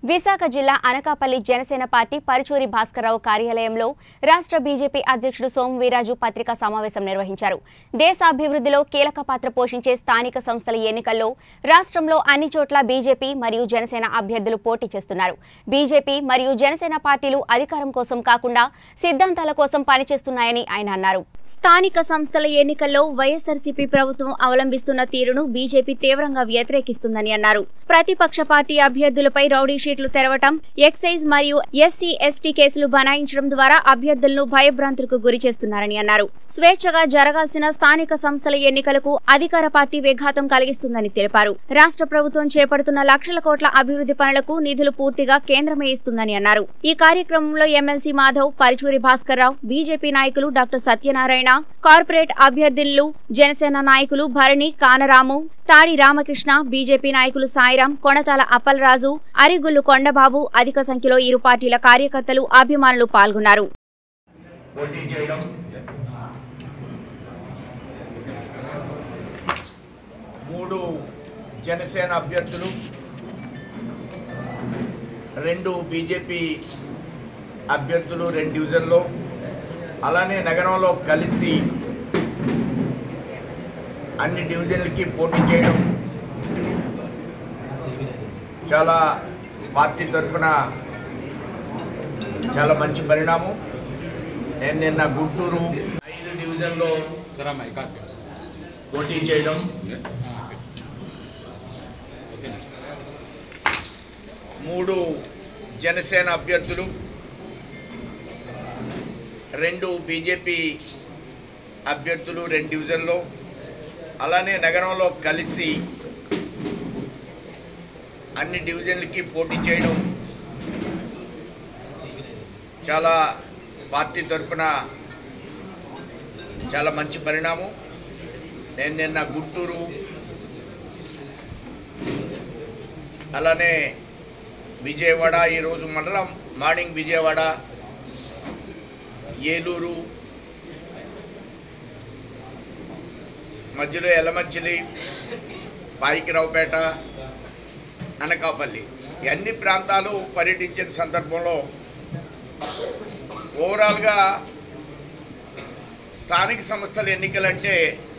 విశాఖ జిల్లా అనకాపల్లి జనసేన పార్టీ పరుచూరి భాస్కర్రావు కార్యాలయంలో రాష్ట్ర బీజేపీ అధ్యక్షుడు సోము వీరాజు పత్రికా సమావేశం నిర్వహించారు దేశాభివృద్ధిలో కీలక పాత్ర పోషించే స్థానిక సంస్థల ఎన్నికల్లో రాష్ట్రంలో అన్ని చోట్ల బీజేపీ మరియు జనసేన అభ్యర్థులు పోటీ చేస్తున్నారు బీజేపీ మరియు జనసేన పార్టీలు అధికారం కోసం కాకుండా సిద్ధాంతాల కోసం పనిచేస్తున్నాయని ఆయన అన్నారు స్థానిక సంస్థల ఎన్నికల్లో వైఎస్ఆర్సీపీ ప్రభుత్వం అవలంబిస్తున్న తీరును బీజేపీ తీవ్రంగా వ్యతిరేకిస్తుందని అన్నారు ప్రతిపక్ష పార్టీ అభ్యర్థులపై రౌడీ షీట్లు తెరవటం ఎక్సైజ్ మరియు ఎస్సీ ఎస్టీ కేసులు బనాయించడం ద్వారా అభ్యర్థులను భయభ్రాంతులకు గురి చేస్తున్నారని అన్నారు స్వేచ్ఛగా జరగాల్సిన స్థానిక సంస్థల ఎన్నికలకు అధికార పార్టీ విఘాతం కలిగిస్తుందని తెలిపారు రాష్ట్ర ప్రభుత్వం చేపడుతున్న లక్షల కోట్ల అభివృద్ధి పనులకు నిధులు పూర్తిగా కేంద్రమే ఇస్తుందని అన్నారు ఈ కార్యక్రమంలో ఎమ్మెల్సీ మాధవ్ పరుచూరి భాస్కర్రావు బీజేపీ నాయకులు డాక్టర్ సత్యనారాయణ కార్పొరేట్ అభ్యర్థులు జనసేన నాయకులు భరణి కానరాము తాడి రామకృష్ణ బీజేపీ నాయకులు సాయిరాం కొణతాల అప్పలరాజు అరిగుల్లు కొండబాబు అధిక సంఖ్యలో ఇరు పార్టీల కార్యకర్తలు అభిమానులు పాల్గొన్నారు పోటీ చేయడం మూడు జనసేన అభ్యర్థులు రెండు బీజేపీ అభ్యర్థులు రెండు డివిజన్లో అలానే నగరంలో కలిసి అన్ని డివిజన్లకి పోటీ చేయడం చాలా పార్టీ తరఫున చాలా మంచి పరిణామం నేను నిన్న గుంటూరు ఐదు డివిజన్లో పోటీ చేయడం మూడు జనసేన అభ్యర్థులు రెండు బీజేపీ అభ్యర్థులు రెండు డివిజన్లో అలానే నగరంలో కలిసి అన్ని డివిజన్లకి పోటీ చేయడం చాలా పార్టీ తరఫున చాలా మంచి పరిణామం నేను నిన్న గుంటూరు అలానే విజయవాడ ఈరోజు మండలం మార్నింగ్ విజయవాడ ఏలూరు మధ్యలో ఎలమంచిలి పాయికిరావుపేట అనకాపల్లి ఈ అన్ని ప్రాంతాలు పర్యటించిన సందర్భంలో ఓవరాల్గా స్థానిక సంస్థల ఎన్నికలంటే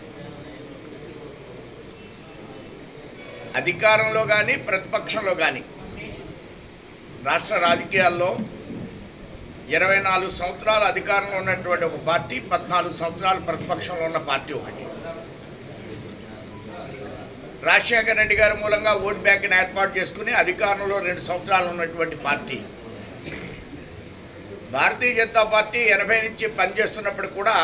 అధికారంలో కానీ ప్రతిపక్షంలో కానీ రాష్ట్ర రాజకీయాల్లో ఇరవై నాలుగు సంవత్సరాలు అధికారంలో ఉన్నటువంటి ఒక పార్టీ పద్నాలుగు సంవత్సరాలు ప్రతిపక్షంలో ఉన్న పార్టీ ఒకటి రాజశేఖర రెడ్డి గారి మూలంగా ఓట్ బ్యాంక్ని ఏర్పాటు చేసుకుని అధికారంలో రెండు సంవత్సరాలు ఉన్నటువంటి పార్టీ భారతీయ జనతా పార్టీ ఎనభై నుంచి పనిచేస్తున్నప్పుడు కూడా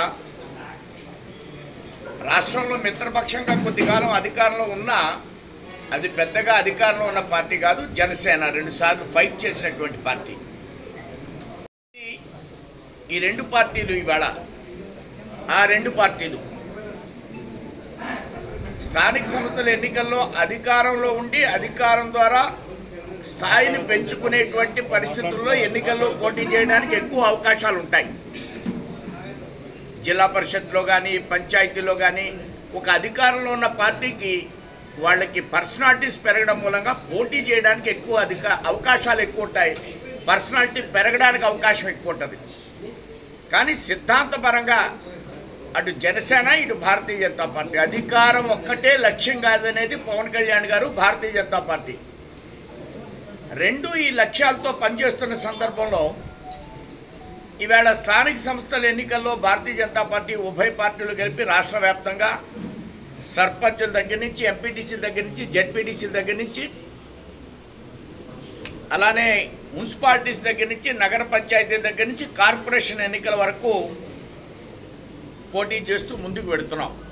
రాష్ట్రంలో మిత్రపక్షంగా కొద్దికాలం అధికారంలో ఉన్నా అది పెద్దగా అధికారంలో ఉన్న పార్టీ కాదు జనసేన రెండుసార్లు ఫైట్ చేసినటువంటి పార్టీ ఈ- ఈ రెండు పార్టీలు ఇవాళ ఆ రెండు పార్టీలు స్థానిక సంస్థల ఎన్నికల్లో అధికారంలో ఉండి అధికారం ద్వారా స్థాయిని పెంచుకునేటువంటి పరిస్థితుల్లో ఎన్నికల్లో పోటీ చేయడానికి ఎక్కువ అవకాశాలు ఉంటాయి జిల్లా పరిషత్లో కానీ పంచాయతీలో కానీ ఒక అధికారంలో ఉన్న పార్టీకి వాళ్ళకి పర్సనాలిటీస్ పెరగడం మూలంగా పోటీ చేయడానికి ఎక్కువ అధిక అవకాశాలు ఎక్కువ ఉంటాయి పర్సనాలిటీ పెరగడానికి అవకాశం ఎక్కువ ఉంటుంది కానీ సిద్ధాంతపరంగా అటు జనసేన ఇటు భారతీయ జనతా పార్టీ అధికారం ఒక్కటే లక్ష్యం కాదనేది పవన్ కళ్యాణ్ గారు భారతీయ జనతా పార్టీ రెండు ఈ లక్ష్యాలతో పనిచేస్తున్న సందర్భంలో ఈవేళ స్థానిక సంస్థల ఎన్నికల్లో భారతీయ జనతా పార్టీ ఉభయ పార్టీలు కలిపి రాష్ట్ర వ్యాప్తంగా సర్పంచుల దగ్గర నుంచి ఎంపీటీసీల దగ్గర నుంచి జెడ్పీటీసీల దగ్గర నుంచి అలానే మున్సిపాలిటీస్ దగ్గర నుంచి నగర పంచాయతీ దగ్గర నుంచి కార్పొరేషన్ ఎన్నికల వరకు పోటీ చేస్తూ ముందుకు వెడుతున్నాం